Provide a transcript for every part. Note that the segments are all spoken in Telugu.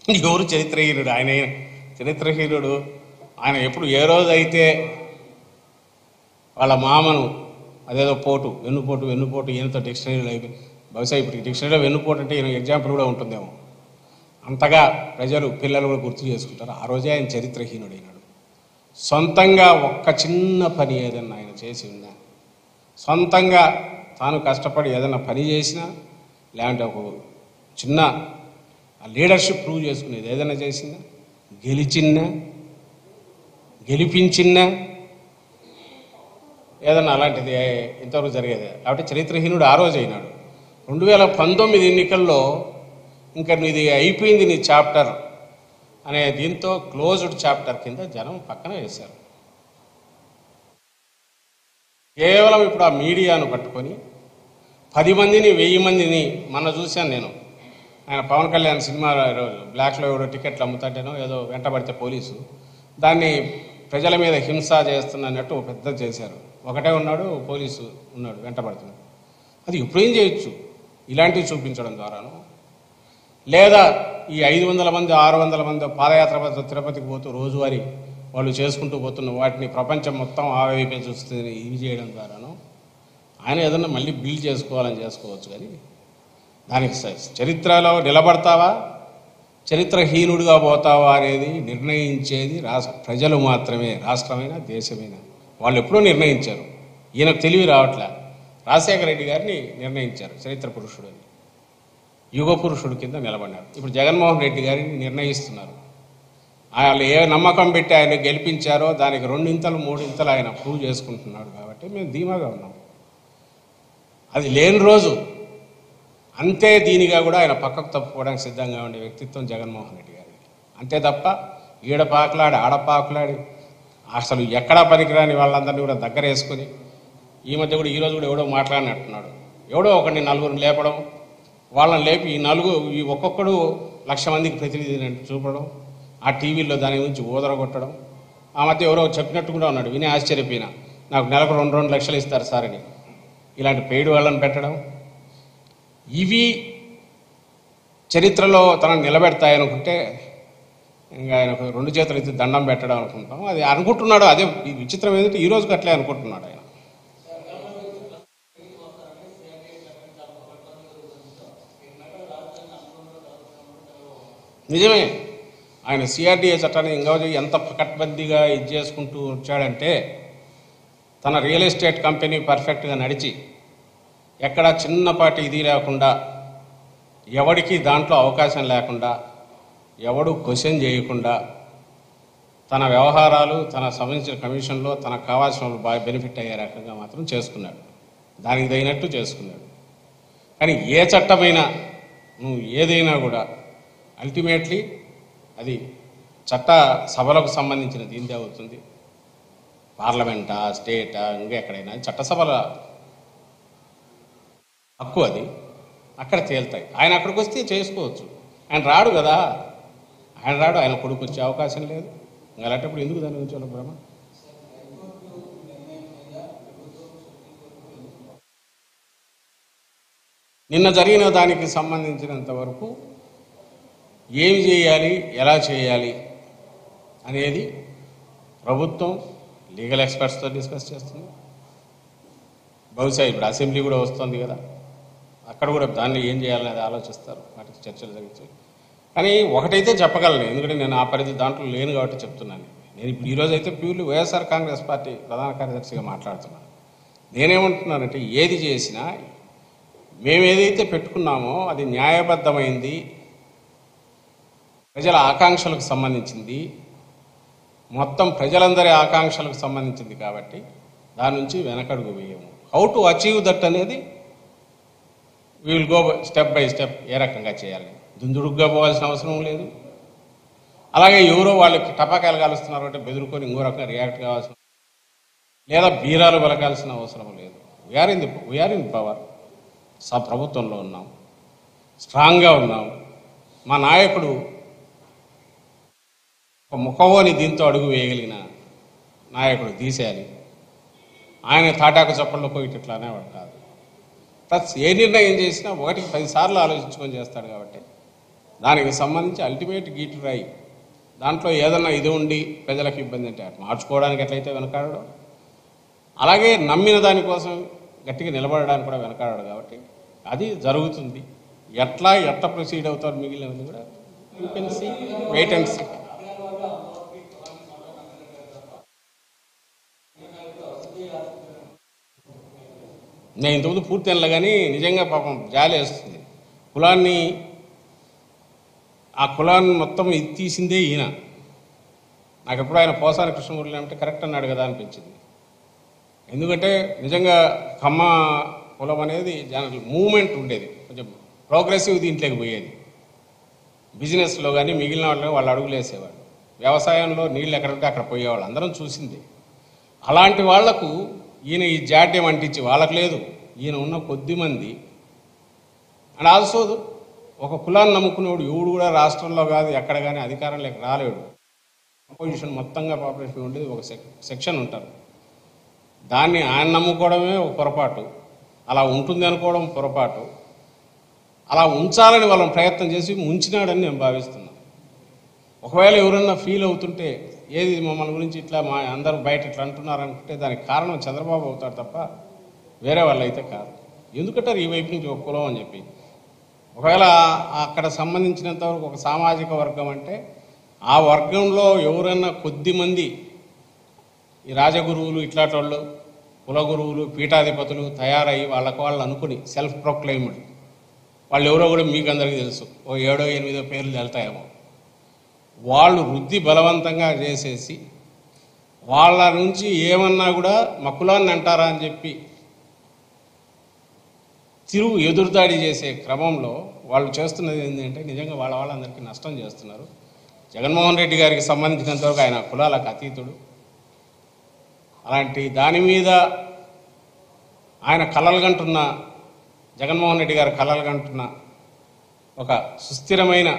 ఎవరు చరిత్రహీనుడు ఆయన చరిత్రహీనుడు ఆయన ఎప్పుడు ఏ రోజైతే వాళ్ళ మామను అదేదో పోటు వెన్నుపోటు వెన్నుపోటు ఈయనతో డిక్షనరీలో అయిపోయి బహుశా ఇప్పుడు డిక్షనరీలో వెన్నుపోటు అంటే ఈయన ఎగ్జాంపుల్ కూడా ఉంటుందేమో అంతగా ప్రజలు పిల్లలు కూడా గుర్తు చేసుకుంటారు ఆ రోజే ఆయన చరిత్రహీనుడైనాడు సొంతంగా ఒక్క చిన్న పని ఏదన్నా ఆయన చేసి ఉన్నా సొంతంగా తాను కష్టపడి ఏదైనా పని చేసినా లేదంటే ఒక చిన్న లీడర్షిప్ ప్రూవ్ చేసుకునేది ఏదైనా చేసినా గెలిచినా గెలిపించినా ఏదన్నా అలాంటిది ఇంతవరకు జరిగేది కాబట్టి చరిత్రహీనుడు ఆ రోజు అయినాడు రెండు వేల పంతొమ్మిది ఎన్నికల్లో ఇంకా నీది అయిపోయింది నీ చాప్టర్ అనే దీంతో క్లోజ్డ్ చాప్టర్ కింద జనం పక్కన వేశారు కేవలం ఇప్పుడు ఆ మీడియాను పట్టుకొని పది మందిని వెయ్యి మందిని మొన్న చూశాను నేను ఆయన పవన్ కళ్యాణ్ సినిమా రోజు బ్లాక్లో ఎవడో టికెట్లు అమ్ముతాంటేనో ఏదో వెంటబడితే పోలీసు దాన్ని ప్రజల మీద హింస చేస్తున్నట్టు ఒక పెద్ద చేశారు ఒకటే ఉన్నాడు పోలీసు ఉన్నాడు వెంటబడుతున్నాడు అది ఎప్పుడేం చేయొచ్చు ఇలాంటివి చూపించడం ద్వారాను లేదా ఈ ఐదు వందల మంది ఆరు వందల మంది పాదయాత్ర మీద తిరుపతికి పోతూ రోజువారీ వాళ్ళు చేసుకుంటూ పోతున్న వాటిని ప్రపంచం మొత్తం ఆ వైపే చూస్తుంది ఇవి చేయడం ద్వారాను ఆయన ఏదన్నా మళ్ళీ బిల్డ్ చేసుకోవాలని చేసుకోవచ్చు కానీ దానికి స- చరిత్రలో నిలబడతావా చరిత్రహీనుడిగా పోతావా అనేది నిర్ణయించేది రాష్ట్ర ప్రజలు మాత్రమే రాష్ట్రమైనా దేశమైనా వాళ్ళు ఎప్పుడూ నిర్ణయించారు ఈయనకు తెలివి రావట్లే రాజశేఖర రెడ్డి గారిని నిర్ణయించారు చరిత్ర పురుషుడు అని యుగ పురుషుడు కింద నిలబడినారు ఇప్పుడు జగన్మోహన్ రెడ్డి గారిని నిర్ణయిస్తున్నారు వాళ్ళు ఏ నమ్మకం పెట్టి ఆయన గెలిపించారో దానికి రెండింతలు మూడింతలు ఆయన ప్రూవ్ చేసుకుంటున్నాడు కాబట్టి మేము ధీమాగా ఉన్నాం అది లేని రోజు అంతే దీనిగా కూడా ఆయన పక్కకు తప్పుకోవడానికి సిద్ధంగా ఉండే వ్యక్తిత్వం జగన్మోహన్ రెడ్డి గారికి అంతే తప్ప ఈడ పాకులాడి ఆడ పాకులాడి అసలు ఎక్కడా పనికిరాని వాళ్ళందరినీ కూడా దగ్గర వేసుకొని ఈ మధ్య కూడా ఈరోజు కూడా ఎవడో మాట్లాడినట్టున్నాడు ఎవడో ఒకరిని నలుగురిని లేపడం వాళ్ళని లేపి ఈ నలుగురు ఈ ఒక్కొక్కడు లక్ష మందికి ప్రతినిధిని అంటే చూపడం ఆ టీవీలో దాని గురించి ఊదరగొట్టడం ఆ మధ్య ఎవరో చెప్పినట్టు కూడా ఉన్నాడు విని ఆశ్చర్యపోయిన నాకు నెలకు రెండు రెండు లక్షలు ఇస్తారు సార్ అని ఇలాంటి పెయిడ్ వాళ్ళని పెట్టడం ఇవి చరిత్రలో తనను నిలబెడతాయనుకుంటే ఇంకా ఆయనకు రెండు చేతులు ఎత్తి దండం పెట్టడం అనుకుంటాం అది అనుకుంటున్నాడు అదే ఈ విచిత్రం ఏంటంటే ఈ రోజుకి అట్లే అనుకుంటున్నాడు ఆయన నిజమే ఆయన సిఆర్డీఏ చట్టాన్ని ఇంకా ఎంత పకడ్బందీగా ఇది చేసుకుంటూ వచ్చాడంటే తన రియల్ ఎస్టేట్ కంపెనీ పర్ఫెక్ట్గా నడిచి ఎక్కడ చిన్నపాటి ఇది లేకుండా ఎవడికి దాంట్లో అవకాశం లేకుండా ఎవడు క్వశ్చన్ చేయకుండా తన వ్యవహారాలు తన సంబంధించిన కమిషన్లో తనకు కావాల్సిన వాళ్ళు బాగా బెనిఫిట్ అయ్యే రకంగా మాత్రం చేసుకున్నాడు దానికి తగినట్టు చేసుకున్నాడు కానీ ఏ చట్టమైనా నువ్వు ఏదైనా కూడా అల్టిమేట్లీ అది చట్ట సభలకు సంబంధించిన దీనిదే అవుతుంది పార్లమెంటా స్టేటా ఇంకా ఎక్కడైనా చట్టసభల హక్కు అది అక్కడ తేలుతాయి ఆయన అక్కడికి వస్తే చేసుకోవచ్చు ఆయన రాడు కదా ఆయన రాడు ఆయన కొడుకు వచ్చే అవకాశం లేదు ఇంకా అలాంటప్పుడు ఎందుకు దాని గురించి వాళ్ళ భ్రమ నిన్న జరిగిన దానికి సంబంధించినంత వరకు ఏమి చేయాలి ఎలా చేయాలి అనేది ప్రభుత్వం లీగల్ ఎక్స్పర్ట్స్తో డిస్కస్ చేస్తుంది బహుశా ఇప్పుడు అసెంబ్లీ కూడా వస్తుంది కదా అక్కడ కూడా దాన్ని ఏం చేయాలనేది ఆలోచిస్తారు వాటికి చర్చలు జరుగుతాయి కానీ ఒకటైతే చెప్పగలను ఎందుకంటే నేను ఆ పరిధి దాంట్లో లేను కాబట్టి చెప్తున్నాను నేను ఇప్పుడు ఈరోజు అయితే ప్యూర్లీ వైఎస్ఆర్ కాంగ్రెస్ పార్టీ ప్రధాన కార్యదర్శిగా మాట్లాడుతున్నాను నేనేమంటున్నానంటే ఏది చేసినా మేము ఏదైతే పెట్టుకున్నామో అది న్యాయబద్ధమైంది ప్రజల ఆకాంక్షలకు సంబంధించింది మొత్తం ప్రజలందరి ఆకాంక్షలకు సంబంధించింది కాబట్టి దాని నుంచి వెనకడుగు వేయము హౌ టు అచీవ్ దట్ అనేది we will go step by step ఏ రకంగా చేయాలి దుందుడుగ్గా పోవాల్సిన అవసరం లేదు అలాగే ఎవరో వాళ్ళకి టపాకాయలు కాలుస్తున్నారు అంటే బెదురుకొని ఇంకో రకంగా రియాక్ట్ కావాల్సిన లేదా బీరాలు పలకాల్సిన అవసరం లేదు we're in the we're in power సా ప్రభుత్వంలో ఉన్నాం స్ట్రాంగ్గా ఉన్నాం మా నాయకుడు ఒక ముఖవోని దీంతో అడుగు వేయగలిగిన నాయకుడు తీసేయాలి ఆయన తాటాకు చప్పల్లో పోయి ఇట్లా అనేవాడు కాదు ప్లస్ ఏ నిర్ణయం చేసినా ఒకటికి పదిసార్లు ఆలోచించుకొని చేస్తాడు కాబట్టి దానికి సంబంధించి అల్టిమేట్ గీటు రాయి దాంట్లో ఏదన్నా ఇది ఉండి ప్రజలకు ఇబ్బంది అంటే అటు మార్చుకోవడానికి ఎట్లయితే వెనకాడడం అలాగే నమ్మిన దానికోసం గట్టిగా నిలబడడానికి కూడా వెనకాడడు కాబట్టి అది జరుగుతుంది ఎట్లా ఎట్లా ప్రొసీడ్ అవుతారు మిగిలినవన్నీ కూడా you can see wait and see నేను ఇంతకుముందు పూర్తి అనలే కానీ నిజంగా పాపం జాలి వేస్తుంది కులాన్ని ఆ కులాన్ని మొత్తం ఇది తీసిందే ఈయన నాకు ఎప్పుడు ఆయన పోసాని కృష్ణమూర్తి అంటే కరెక్ట్ అన్నాడు కదా అనిపించింది ఎందుకంటే నిజంగా కమ్మ కులం అనేది జనరల్ మూమెంట్ ఉండేది కొంచెం ప్రోగ్రెసివ్ దీంట్లోకి పోయేది బిజినెస్లో కానీ మిగిలిన వాళ్ళు వాళ్ళు అడుగులు వేసేవాళ్ళు వ్యవసాయంలో నీళ్ళు ఎక్కడంటే అక్కడ పోయేవాళ్ళు అందరం చూసింది అలాంటి వాళ్లకు ఈయన ఈ జాడ్యం అంటించి వాళ్ళకి లేదు ఈయన ఉన్న కొద్ది మంది అండ్ ఆల్సో ఒక కులాన్ని నమ్ముకునేవాడు ఎవడు కూడా రాష్ట్రంలో కాదు ఎక్కడ కానీ అధికారంలోకి రాలేడు అపోజిషన్ మొత్తంగా పాపులేషన్ ఉండేది ఒక సెక్ సెక్షన్ ఉంటారు దాన్ని ఆయన నమ్ముకోవడమే ఒక పొరపాటు అలా ఉంటుంది అనుకోవడం పొరపాటు అలా ఉంచాలని వాళ్ళని ప్రయత్నం చేసి ముంచినాడని నేను భావిస్తున్నాను ఒకవేళ ఎవరన్నా ఫీల్ అవుతుంటే ఏది మమ్మల్ని గురించి ఇట్లా మా అందరూ బయట ఇట్లా అంటున్నారు అనుకుంటే దానికి కారణం చంద్రబాబు అవుతాడు తప్ప వేరే వాళ్ళు అయితే కాదు ఎందుకంటారు ఈ వైపు నుంచి ఒక కులం అని చెప్పి ఒకవేళ అక్కడ సంబంధించినంత వరకు ఒక సామాజిక వర్గం అంటే ఆ వర్గంలో ఎవరన్నా కొద్ది మంది ఈ రాజగురువులు ఇట్లాంటి వాళ్ళు కులగురువులు పీఠాధిపతులు తయారయ్యి వాళ్ళకు వాళ్ళు అనుకుని సెల్ఫ్ ప్రొక్లైమ్డ్ వాళ్ళు ఎవరో కూడా మీకు అందరికీ తెలుసు ఓ ఏడో ఎనిమిదో పేర్లు వెళ్తాయేమో వాళ్ళు వృద్ధి బలవంతంగా చేసేసి వాళ్ళ నుంచి ఏమన్నా కూడా మా కులాన్ని అంటారా అని చెప్పి తిరుగు ఎదురుదాడి చేసే క్రమంలో వాళ్ళు చేస్తున్నది ఏంటంటే నిజంగా వాళ్ళ వాళ్ళందరికీ నష్టం చేస్తున్నారు జగన్మోహన్ రెడ్డి గారికి సంబంధించినంతవరకు ఆయన కులాలకు అతీతుడు అలాంటి దాని మీద ఆయన కలలుగంటున్న జగన్మోహన్ రెడ్డి గారు కలలుగంటున్న ఒక సుస్థిరమైన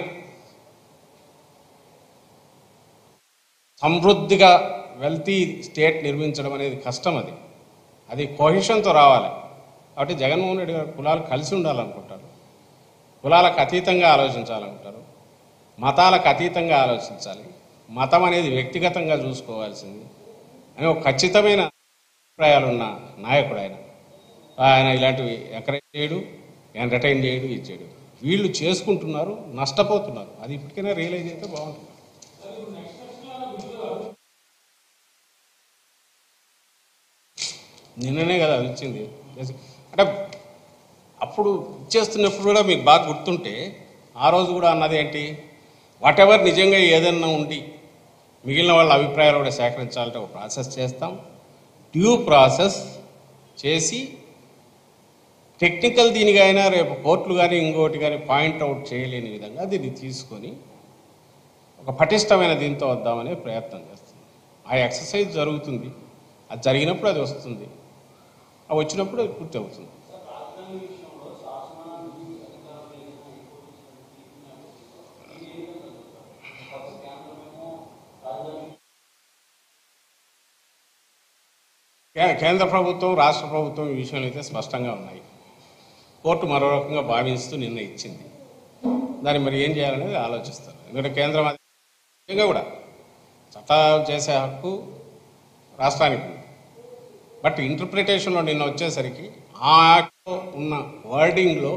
సమృద్ధిగా వెల్తీ స్టేట్ నిర్మించడం అనేది కష్టం అది అది కోహిషన్తో రావాలి కాబట్టి జగన్మోహన్ రెడ్డి గారు కులాలు కలిసి ఉండాలనుకుంటారు కులాలకు అతీతంగా ఆలోచించాలనుకుంటారు మతాలకు అతీతంగా ఆలోచించాలి మతం అనేది వ్యక్తిగతంగా చూసుకోవాల్సింది అని ఒక ఖచ్చితమైన అభిప్రాయాలున్న నాయకుడు ఆయన ఆయన ఇలాంటివి ఎంకరేజ్ చేయడు ఎంటర్టైన్ చేయడు ఇది చేయడు వీళ్ళు చేసుకుంటున్నారు నష్టపోతున్నారు అది ఇప్పటికైనా రియలైజ్ అయితే బాగుంటుంది నిన్ననే కదా అది వచ్చింది అంటే అప్పుడు ఇచ్చేస్తున్నప్పుడు కూడా మీకు బాగా గుర్తుంటే ఆ రోజు కూడా అన్నది ఏంటి వాట్ ఎవర్ నిజంగా ఏదన్నా ఉండి మిగిలిన వాళ్ళ అభిప్రాయాలు కూడా సేకరించాలంటే ఒక ప్రాసెస్ చేస్తాం డ్యూ ప్రాసెస్ చేసి టెక్నికల్ దీనిగా అయినా రేపు కోర్టులు కానీ ఇంకోటి కానీ పాయింట్ అవుట్ చేయలేని విధంగా దీన్ని తీసుకొని ఒక పటిష్టమైన దీంతో వద్దామనే ప్రయత్నం చేస్తుంది ఆ ఎక్సర్సైజ్ జరుగుతుంది అది జరిగినప్పుడు అది వస్తుంది అది వచ్చినప్పుడు అది పూర్తి అవుతుంది కే- కేంద్ర ప్రభుత్వం రాష్ట్ర ప్రభుత్వం ఈ విషయంలో అయితే స్పష్టంగా ఉన్నాయి కోర్టు మరో రకంగా భావిస్తూ నిన్న ఇచ్చింది దాన్ని మరి ఏం చేయాలనేది ఆలోచిస్తారు ఎందుకంటే కేంద్రం అది నిజంగా కూడా చట్టాలు చేసే హక్కు రాష్ట్రానికి ఉంది బట్ ఇంటర్ప్రిటేషన్లో నిన్న వచ్చేసరికి ఆ యాక్ట్లో ఉన్న వర్డింగ్లో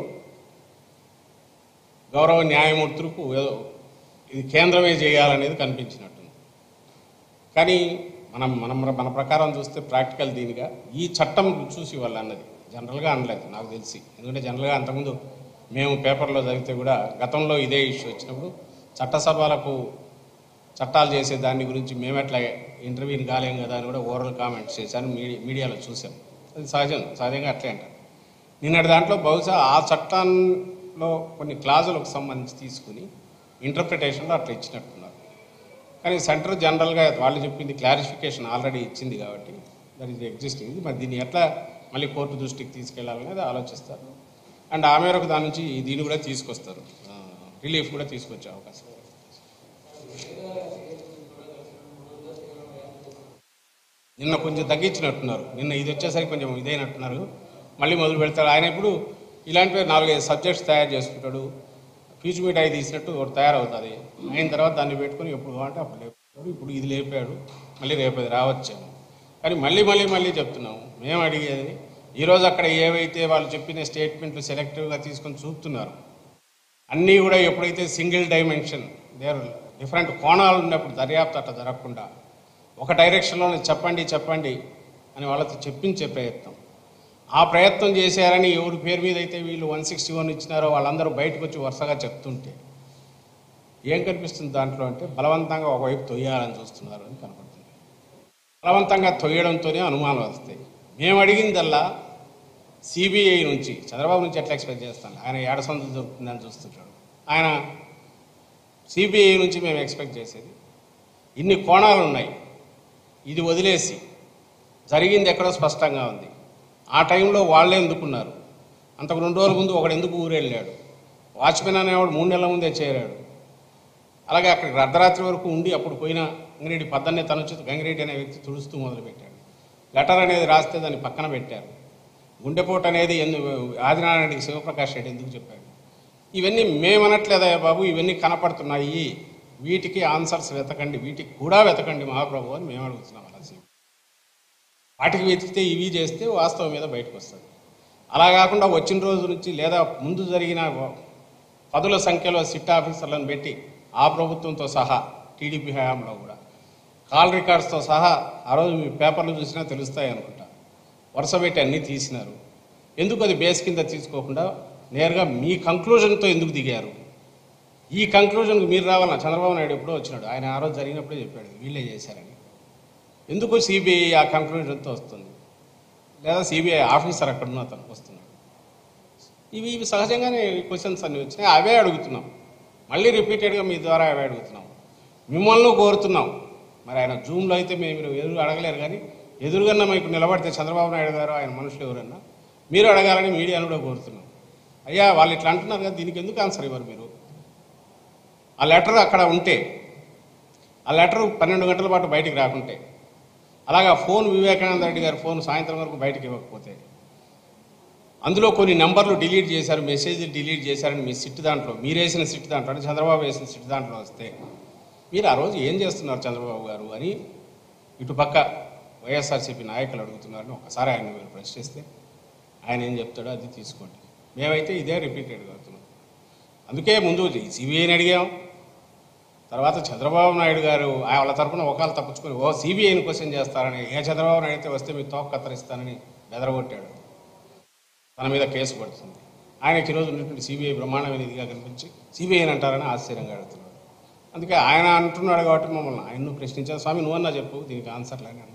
గౌరవ న్యాయమూర్తులకు ఏదో ఇది కేంద్రమే చేయాలనేది కనిపించినట్టుంది కానీ మనం మనం మన ప్రకారం చూస్తే ప్రాక్టికల్ దీనిగా ఈ చట్టం చూసి వాళ్ళు అన్నది జనరల్గా అనలేదు నాకు తెలిసి ఎందుకంటే జనరల్గా అంతకుముందు మేము పేపర్లో చదివితే కూడా గతంలో ఇదే ఇష్యూ వచ్చినప్పుడు చట్టసభలకు చట్టాలు చేసే దాని గురించి మేము ఎట్లా ఇంటర్వ్యూని కాలేం కదా అని కూడా ఓరల్ కామెంట్స్ చేశాను మీడియా మీడియాలో చూసాం అది సహజం సహజంగా అట్లే అంటారు నిన్నటి దాంట్లో బహుశా ఆ చట్టంలో కొన్ని క్లాజులకు సంబంధించి తీసుకుని ఇంటర్ప్రిటేషన్లో అట్లా ఇచ్చినట్టున్నారు కానీ సెంటర్ జనరల్గా వాళ్ళు చెప్పింది క్లారిఫికేషన్ ఆల్రెడీ ఇచ్చింది కాబట్టి దట్ ఈస్ ఎగ్జిస్టింగ్ మరి దీన్ని ఎట్లా మళ్ళీ కోర్టు దృష్టికి తీసుకెళ్లాలనేది ఆలోచిస్తారు అండ్ ఆ మేరకు దాని నుంచి దీన్ని కూడా తీసుకొస్తారు రిలీఫ్ కూడా తీసుకొచ్చే అవకాశం ఉంది. నిన్న కొంచెం తగ్గించినట్టున్నారు నిన్న ఇది వచ్చేసరికి కొంచెం ఇదైనట్టున్నారు మళ్ళీ మొదలు పెడతారు ఆయన ఇప్పుడు ఇలాంటివి నాలుగైదు సబ్జెక్ట్స్ తయారు చేసుకుంటాడు పీచు మిఠాయి తీసినట్టు ఒకటి తయారవుతుంది అయిన తర్వాత దాన్ని పెట్టుకొని ఎప్పుడు కావాలంటే అప్పుడు లేపాడు ఇప్పుడు ఇది లేపాడు మళ్ళీ రేపు అది రావచ్చేమో కానీ మళ్ళీ మళ్ళీ మళ్ళీ చెప్తున్నాము మేము అడిగేది ఈరోజు అక్కడ ఏవైతే వాళ్ళు చెప్పిన స్టేట్మెంట్లు సెలెక్టివ్గా తీసుకొని చూపుతున్నారు అన్నీ కూడా ఎప్పుడైతే సింగిల్ డైమెన్షన్ దేర్ డిఫరెంట్ కోణాలు ఉన్నప్పుడు దర్యాప్తు అట్లా జరగకుండా ఒక డైరెక్షన్లోనే చెప్పండి చెప్పండి అని వాళ్ళతో చెప్పించే ప్రయత్నం ఆ ప్రయత్నం చేశారని ఎవరి పేరు మీద అయితే వీళ్ళు వన్ సిక్స్టీ వన్ ఇచ్చినారో వాళ్ళందరూ బయటకు వచ్చి వరుసగా చెప్తుంటే ఏం కనిపిస్తుంది దాంట్లో అంటే బలవంతంగా ఒకవైపు తొయ్యాలని చూస్తున్నారు అని కనపడుతుంది బలవంతంగా తొయ్యడంతోనే అనుమానాలు వస్తాయి మేము అడిగిందల్లా సిబిఐ నుంచి చంద్రబాబు నుంచి ఎట్లా ఎక్స్పెక్ట్ చేస్తాను ఆయన ఏడ సొంతం దొరుకుతుందని చూస్తుంటాడు ఆయన సిబిఐ నుంచి మేము ఎక్స్పెక్ట్ చేసేది ఇన్ని కోణాలు ఉన్నాయి ఇది వదిలేసి జరిగింది ఎక్కడో స్పష్టంగా ఉంది ఆ టైంలో వాళ్ళే ఎందుకున్నారు అంతకు రెండు రోజుల ముందు ఒకడు ఎందుకు ఊరెళ్ళాడు వాచ్మెన్ అనేవాడు మూడు నెలల ముందే చేరాడు అలాగే అక్కడికి అర్ధరాత్రి వరకు ఉండి అప్పుడు పోయిన గంగిరెడ్డి పద్దన్నే తను వచ్చి గంగిరెడ్డి అనే వ్యక్తి తుడుస్తూ మొదలుపెట్టాడు లెటర్ అనేది రాస్తే దాన్ని పక్కన పెట్టారు గుండెపోటు అనేది ఎందుకు ఆదినారాయణకి శివప్రకాష్ రెడ్డి ఎందుకు చెప్పాడు ఇవన్నీ మేమనట్లేదా బాబు ఇవన్నీ కనపడుతున్నాయి వీటికి ఆన్సర్స్ వెతకండి వీటికి కూడా వెతకండి మహాప్రభు అని మేము అడుగుతున్నాం అలా వాటికి వెతికితే ఇవి చేస్తే వాస్తవం మీద బయటకు వస్తుంది అలా కాకుండా వచ్చిన రోజు నుంచి లేదా ముందు జరిగిన పదుల సంఖ్యలో సిట్ ఆఫీసర్లను పెట్టి ఆ ప్రభుత్వంతో సహా టీడీపీ హయాంలో కూడా కాల్ రికార్డ్స్తో సహా ఆ రోజు మీ పేపర్లు చూసినా తెలుస్తాయి అనుకుంటా వరుస పెట్టి అన్నీ తీసినారు ఎందుకు అది బేస్ కింద తీసుకోకుండా నేరుగా మీ కంక్లూజన్తో ఎందుకు దిగారు ఈ కంక్లూజన్కి మీరు రావాలన్నా చంద్రబాబు నాయుడు ఎప్పుడో వచ్చినాడు ఆయన ఆ రోజు జరిగినప్పుడే చెప్పాడు వీళ్ళే చేశారని ఎందుకు సిబిఐ ఆ కంక్లూజన్తో వస్తుంది లేదా సిబిఐ ఆఫీసర్ అక్కడ ఉన్న అతను వస్తున్నాడు ఇవి ఇవి సహజంగానే క్వశ్చన్స్ అన్ని వచ్చినాయి అవే అడుగుతున్నాం మళ్ళీ రిపీటెడ్గా మీ ద్వారా అవే అడుగుతున్నాం మిమ్మల్ని కోరుతున్నాం మరి ఆయన జూమ్లో అయితే మేము మీరు ఎదురు అడగలేరు కానీ ఎదురుగన్నా మీకు నిలబడితే చంద్రబాబు నాయుడు గారు ఆయన మనుషులు ఎవరన్నా మీరు అడగాలని మీడియాను కూడా కోరుతున్నాం అయ్యా వాళ్ళు ఇట్లా అంటున్నారు కదా దీనికి ఎందుకు ఆన్సర్ ఇవ్వరు మీరు ఆ లెటర్ అక్కడ ఉంటే ఆ లెటర్ పన్నెండు గంటల పాటు బయటికి రాకుంటే అలాగా ఫోన్ వివేకానంద రెడ్డి గారి ఫోన్ సాయంత్రం వరకు బయటకు ఇవ్వకపోతే అందులో కొన్ని నెంబర్లు డిలీట్ చేశారు మెసేజ్లు డిలీట్ చేశారని మీ సిట్ దాంట్లో మీరు వేసిన సిట్ దాంట్లో అంటే చంద్రబాబు వేసిన సిట్ దాంట్లో వస్తే మీరు ఆ రోజు ఏం చేస్తున్నారు చంద్రబాబు గారు అని ఇటుపక్క వైఎస్ఆర్సీపీ నాయకులు అడుగుతున్నారని ఒకసారి ఆయన మీరు ప్రశ్నిస్తే ఆయన ఏం చెప్తాడో అది తీసుకోండి మేమైతే ఇదే రిపీటెడ్గా అవుతున్నాం అందుకే ముందు సిబిఐని అడిగాం తర్వాత చంద్రబాబు నాయుడు గారు ఆ వాళ్ళ తరపున ఒకళ్ళు తప్పించుకొని ఓ సిబిఐని క్వశ్చన్ చేస్తారని ఏ చంద్రబాబు నాయుడు అయితే వస్తే మీ తోక కత్తరిస్తానని బెదరగొట్టాడు తన మీద కేసు పడుతుంది ఆయనకి ఈరోజు ఉన్నటువంటి సిబిఐ బ్రహ్మాండమైన ఇదిగా కనిపించి సిబిఐని అంటారని ఆశ్చర్యంగా అడుగుతున్నాడు అందుకే ఆయన అంటున్నాడు కాబట్టి మమ్మల్ని ఆయన్ను ప్రశ్నించారు స్వామి నువ్వన్నా చెప్పు దీనికి ఆన్సర్లు అని అన్నాడు